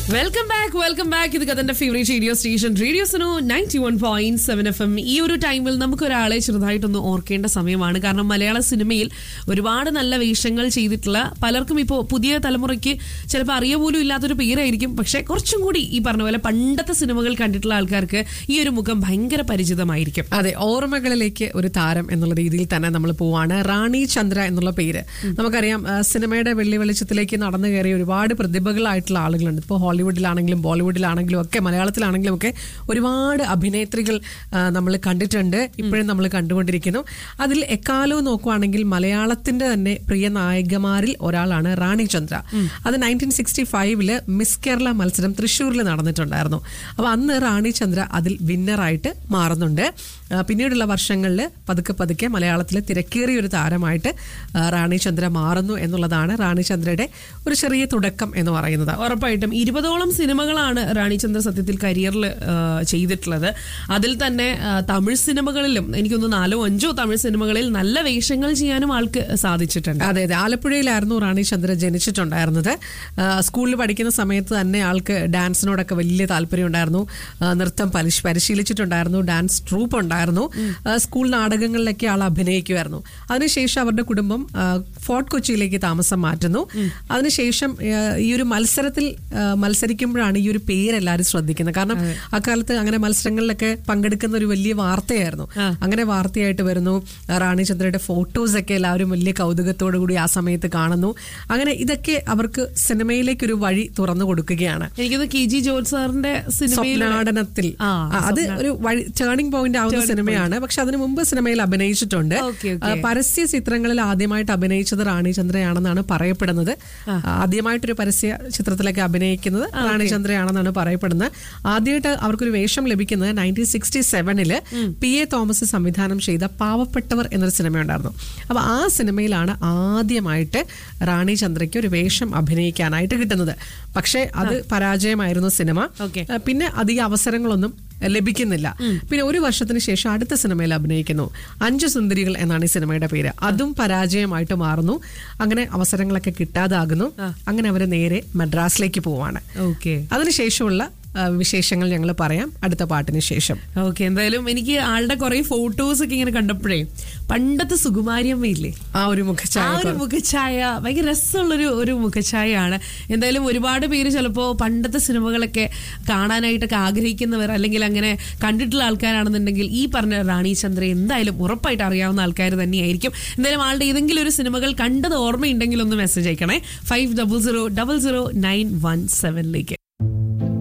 Welcome back welcome back ഇത് കഥന്റെ favourite radio station radio Suno ninety one point seven F M ഈ ഒരു ടൈമിൽ നമുക്ക് ഒരാളെ ചെറുതായിട്ടൊന്ന് ഓർക്കേണ്ട സമയമാണ് കാരണം മലയാള സിനിമയിൽ ഒരുപാട് നല്ല വേഷങ്ങൾ ചെയ്തിട്ടുള്ള പലർക്കും ഇപ്പോൾ പുതിയ തലമുറയ്ക്ക് ചിലപ്പോൾ അറിയ പോലും ഇല്ലാത്തൊരു പേരായിരിക്കും പക്ഷെ കുറച്ചും കൂടി ഈ പറഞ്ഞ പോലെ പണ്ടത്തെ സിനിമകൾ കണ്ടിട്ടുള്ള ആൾക്കാർക്ക് ഈ ഒരു മുഖം ഭയങ്കര പരിചിതമായിരിക്കും അതെ ഓർമ്മകളിലേക്ക് ഒരു താരം എന്നുള്ള രീതിയിൽ തന്നെ നമ്മൾ പോവാണ് റാണി ചന്ദ്ര എന്നുള്ള പേര് നമുക്കറിയാം ആ, സിനിമയുടെ വെള്ളി വെളിച്ചത്തിലേക്ക് നടന്നു കയറിയ ഒരുപാട് പ്രതിഭകളായിട്ടുള്ള ആളുകളുണ്ട് ഇപ്പോൾ ഹോളിവുഡിലാണെങ്കിലും ബോളിവുഡിലാണെങ്കിലും ഒക്കെ മലയാളത്തിലാണെങ്കിലും ഒക്കെ ഒരുപാട് അഭിനേത്രികൾ നമ്മൾ കണ്ടിട്ടുണ്ട് ഇപ്പോഴും നമ്മൾ കണ്ടുകൊണ്ടിരിക്കുന്നു അതിൽ എക്കാലവും നോക്കുവാണെങ്കിൽ മലയാളത്തിന്റെ തന്നെ പ്രിയ നായികമാരിൽ ഒരാളാണ് റാണി ചന്ദ്ര അത് നയൻറ്റീൻ സിക്സ്റ്റി ഫൈവില് മിസ് കേരള മത്സരം തൃശ്ശൂരിൽ നടന്നിട്ടുണ്ടായിരുന്നു അപ്പൊ അന്ന് റാണി ചന്ദ്ര അതിൽ വിന്നറായിട്ട് മാറുന്നുണ്ട് ആ, പിന്നീടുള്ള വർഷങ്ങളിൽ പതുക്കെ പതുക്കെ മലയാളത്തിലെ തിരക്കേറിയ ഒരു താരമായിട്ട് ആ, റാണി ചന്ദ്ര മാറുന്നു എന്നുള്ളതാണ് റാണി ചന്ദ്രയുടെ ഒരു ചെറിയ തുടക്കം എന്ന് പറയുന്നത് ഉറപ്പായിട്ടും ഇരുപതോളം സിനിമകളാണ് റാണി ചന്ദ്ര സത്യത്തിൽ കരിയറിൽ ചെയ്തിട്ടുള്ളത് അതിൽ തന്നെ ആ, തമിഴ് സിനിമകളിലും എനിക്കൊന്ന് നാലോ അഞ്ചോ തമിഴ് സിനിമകളിൽ നല്ല വേഷങ്ങൾ ചെയ്യാനും ആൾക്ക് സാധിച്ചിട്ടുണ്ട് അതെ അതെ ആലപ്പുഴയിലായിരുന്നു റാണി ചന്ദ്ര ജനിച്ചിട്ടുണ്ടായിരുന്നത് ആ, സ്കൂളിൽ പഠിക്കുന്ന സമയത്ത് തന്നെ ആൾക്ക് ഡാൻസിനോടൊക്കെ വലിയ താല്പര്യം ഉണ്ടായിരുന്നു ആ, നൃത്തം പരിശ് പരിശീലിച്ചിട്ടുണ്ടായിരുന്നു ഡാൻസ് ട്രൂപ്പ് ഉണ്ടായിരുന്നു ആ, സ്കൂൾ നാടകങ്ങളിലൊക്കെ ആൾ അഭിനയിക്കുമായിരുന്നു അതിനുശേഷം അവരുടെ കുടുംബം ആ, ഫോർട്ട് കൊച്ചിയിലേക്ക് താമസം മാറ്റുന്നു അതിനുശേഷം ആ, ഈ ഒരു മത്സരത്തിൽ ആ, മത്സരിക്കുമ്പോഴാണ് ഈ ഒരു പേര് എല്ലാവരും ശ്രദ്ധിക്കുന്നത് കാരണം അക്കാലത്ത് അങ്ങനെ മത്സരങ്ങളിലൊക്കെ പങ്കെടുക്കുന്ന ഒരു വലിയ വാർത്തയായിരുന്നു അങ്ങനെ വാർത്തയായിട്ട് വരുന്നു റാണി ചന്ദ്രയുടെ ഫോട്ടോസ് ഒക്കെ എല്ലാവരും വലിയ കൗതുകത്തോടു കൂടി ആ സമയത്ത് കാണുന്നു അങ്ങനെ ഇതൊക്കെ അവർക്ക് സിനിമയിലേക്ക് ഒരു വഴി തുറന്നു കൊടുക്കുകയാണ് എനിക്കത് കെ ജി ജോർജ് സാറിന്റെ സിനിമയിൽ സ്വപ്നാടനത്തിൽ ആ, ആ, അത് ഒരു വഴി ടേണിംഗ് പോയിന്റ് ആവുന്ന സിനിമയാണ് പക്ഷെ അതിനു മുമ്പ് സിനിമയിൽ അഭിനയിച്ചിട്ടുണ്ട് ഓക്കേ, ആ, പരസ്യ ചിത്രങ്ങളിൽ ആദ്യമായിട്ട് അഭിനയിച്ചത് റാണി ചന്ദ്രയാണെന്നാണ് പറയപ്പെടുന്നത് ആദ്യമായിട്ടൊരു പരസ്യ ചിത്രത്തിലൊക്കെ അഭിനയിക്കുന്നത് റാണി ചന്ദ്രയാണെന്നാണ് പറയപ്പെടുന്നത് ആദ്യമായിട്ട് അവർക്കൊരു വേഷം ലഭിക്കുന്നത് നയൻറ്റീൻ സിക്സ്റ്റി സെവനില് പി എ തോമസ് സംവിധാനം ചെയ്ത പാവപ്പെട്ടവർ എന്നൊരു സിനിമ ഉണ്ടായിരുന്നു അപ്പൊ ആ സിനിമയിലാണ് ആദ്യമായിട്ട് റാണി ചന്ദ്രയ്ക്ക് ഒരു വേഷം അഭിനയിക്കാനായിട്ട് കിട്ടുന്നത് പക്ഷേ അത് പരാജയമായിരുന്നു സിനിമ ഓക്കേ. ആ, പിന്നെ അധിക അവസരങ്ങളൊന്നും ലഭിക്കുന്നില്ല പിന്നെ ഒരു വർഷത്തിന് ശേഷം അടുത്ത സിനിമയിൽ അഭിനയിക്കുന്നു അഞ്ചു സുന്ദരികൾ എന്നാണ് ഈ സിനിമയുടെ പേര് അതും പരാജയമായിട്ട് മാറുന്നു അങ്ങനെ അവസരങ്ങളൊക്കെ കിട്ടാതാകുന്നു അങ്ങനെ അവര് നേരെ മദ്രാസിലേക്ക് പോവാണ് ഓക്കെ അതിനുശേഷമുള്ള ആ, വിശേഷങ്ങൾ ഞങ്ങൾ പറയാം അടുത്ത പാട്ടിന് ശേഷം ഓക്കെ എന്തായാലും എനിക്ക് ആളുടെ കുറെ ഫോട്ടോസ് ഒക്കെ ഇങ്ങനെ കണ്ടപ്പോഴേ പണ്ടത്തെ സുകുമാരിയമ്മയില്ലേ ആ ഒരു ആ മുഖഛായ ഒരു മുഖഛായ ഭയങ്കര രസമുള്ളൊരു ഒരു മുഖഛായയാണ് എന്തായാലും ഒരുപാട് പേര് ചിലപ്പോൾ പണ്ടത്തെ സിനിമകളൊക്കെ കാണാനായിട്ടൊക്കെ ആഗ്രഹിക്കുന്നവർ അല്ലെങ്കിൽ അങ്ങനെ കണ്ടിട്ടുള്ള ആൾക്കാരാണെന്നുണ്ടെങ്കിൽ ഈ പറഞ്ഞ റാണി ചന്ദ്ര എന്തായാലും ഉറപ്പായിട്ട് അറിയാവുന്ന ആൾക്കാർ തന്നെയായിരിക്കും എന്തായാലും ആളുടെ ഏതെങ്കിലും ഒരു സിനിമകൾ കണ്ടത് ഓർമ്മയുണ്ടെങ്കിൽ ഒന്ന് മെസ്സേജ് അയക്കണേ five double zero double zero nine one സെവനിലേക്ക്